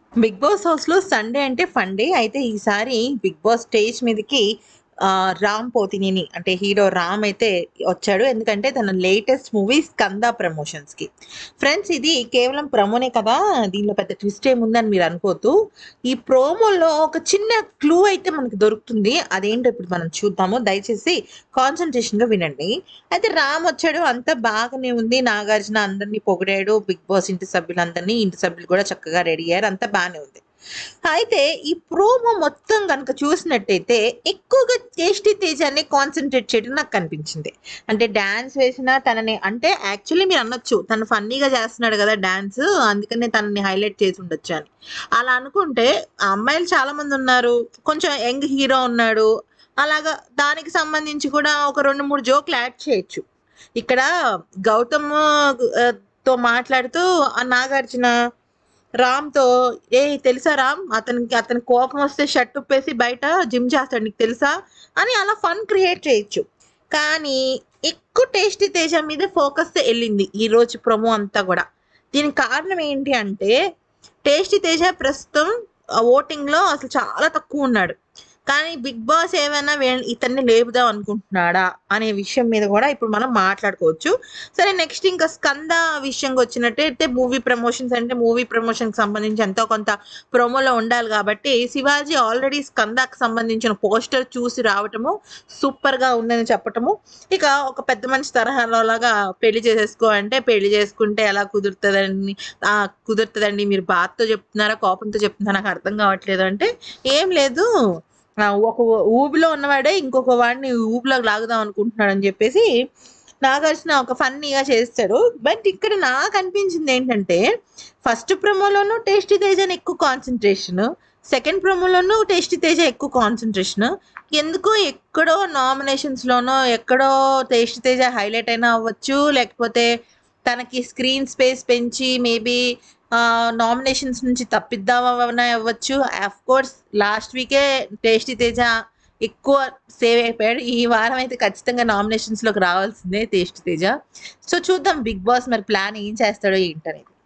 Big Boss హౌస్‌లో Sunday అంటే fun day. అయితే ఈసారి బిగ్ బాస్ స్టేజ్ మీదకి ఆహ్, రామ్ పోతినేని అంటే హీరో రామ్ అయితే వచ్చాడు. ఎందుకంటే తన లేటెస్ట్ మూవీ 'స్కంద' ప్రమోషన్స్‌కి. ఫ్రెండ్స్ ఇది కేవలం ప్రమోనే కదా! దీనిలో పెద్ద ట్విస్ట్ ఏముందని మీరు అనుకోవద్దు. ఈ ప్రోమోలో ఒక చిన్న క్లూ అయితే మనకు దొరుకుతుంది. అదేంటో ఇప్పుడు మనం చూద్దాము. దయచేసి కాన్సంట్రేషన్‌గా వినండి. అయితే రామ్ వచ్చాడు. అంతా బాగానే ఉంది. నాగార్జున అందరిని పొగిడాడు. బిగ్ బాస్ ఇంటి సభ్యులందరిని, ఇంటి సభ్యులు కూడా చక్కగా రెడీ అయ్యారు. అంతా బానే ఉంది. అయితే ఈ ప్రోమో మొత్తం గనుక చూసినట్టయితే ఎక్కువగా టేస్టీ తేజాన్ని కాన్సంట్రేట్ చేయడం నాకు కనిపించింది. అంటే డాన్స్ వేసినా తనని అంటే యాక్చువల్లీ మీరు అనొచ్చు. తను ఫన్నీగా చేస్తున్నాడు కదా డాన్స్. అందుకనే తనని హైలైట్ చేసి ఉండొచ్చు అని. అలా అనుకుంటే ఆ అమ్మాయిలు చాలా మంది ఉన్నారు. కొంచెం యంగ్ హీరో ఉన్నాడు. అలాగా దానికి సంబంధించి కూడా ఒక 2, 3 జోక్‌లు యాడ్ చేయొచ్చు. ఇక్కడ గౌతమ్ ఆహ్, తో మాట్లాడుతూ ఆ నాగార్జున రామ్‌తో "ఏయ్! తెలుసా రామ్ అతనికి అతనికి కోపం వస్తే షర్ట్ ఉప్పేసి బయట జిమ్ చేస్తాడు నీకు తెలుసా?" అని అలా ఫన్ క్రియేట్ చేయొచ్చు. కానీ ఎక్కువ టేస్టీ తేజ మీదే ఫోకస్ ఎళ్ళింది ఈరోజు ప్రోమో అంతా గూడా. దీనికి కారణం ఏంటి అంటే టేస్టీ తేజ ప్రస్తుతం ఆహ్, ఓటింగ్‌లో అసలు చాలా తక్కువున్నాడు. కానీ బిగ్ బాస్ ఏమైనా వే ఇతన్ని లేపుదాం అనుకుంటున్నాడా? అనే విషయం మీద గూడా ఇప్పుడు మనం మాట్లాడుకోవచ్చు. సరే నెక్స్ట్ ఇంకా 'స్కంద' విషయంకొచ్చినట్టయితే మూవీ ప్రమోషన్స్ అంటే మూవీ ప్రమోషన్‌కి సంబంధించి ఎంతో కొంత ప్రోమోలో ఉండాలి గాబట్టి శివాజీ ఆల్రెడీ 'స్కంద'కి సంబంధించిన పోస్టర్ చూసి రావటము, సూపర్‌గా ఉందని చెప్పటము. ఇక ఒక పెద్ద మనిషి తరహాలోలాగా పెళ్లి చేసేసుకో అంటే పెళ్లి చేసుకుంటే ఎలా కుదురుతదండి? ఆ! కుదురుతదండి. మీరు బాధతో చెప్తున్నారా? కోపంతో చెప్తున్నారా? నాకు అర్థం కావట్లేదు అంటే ఏం లేదు. ఆహ్, ఒక ఊబిలో ఉన్నవాడే ఇంకొక వాడిని ఊబిలోకి లాగుదాం అనుకుంటున్నాడని చెప్పేసి నాగార్జున ఒక ఫన్నీగా చేసేసాడు. బట్ ఇక్కడ నాకనిపించింది ఏంటంటే ఫస్ట్ ప్రోమోలోనూ టేస్టీ తేజని ఎక్కువ కాన్సంట్రేషను. సెకండ్ ప్రోమోలోనూ టేస్టీ తేజ ఎక్కువ కాన్సంట్రేషను. ఎందుకో ఎక్కడో నామినేషన్స్‌లోనో ఎక్కడో టేస్టీ తేజ హైలైట్ అయినా అవ్వచ్చు. లేకపోతే తనకి స్క్రీన్ స్పేస్ పెంచి మేబీ ఆహ్, నామినేషన్స్ నుంచి తప్పిద్దామని అవ్వచ్చు. ఆఫ్‌కోర్స్ లాస్ట్ వీకే టేస్టీ తేజ ఎక్కువ సేవ్ అయిపోయాడు. ఈ వారం అయితే ఖచ్చితంగా నామినేషన్స్‌లోకి రావాల్సిందే టేస్టీ తేజ. సో చూద్దాం బిగ్ బాస్ మరి ప్లాన్ ఏం చేస్తాడో ఏంటనేది.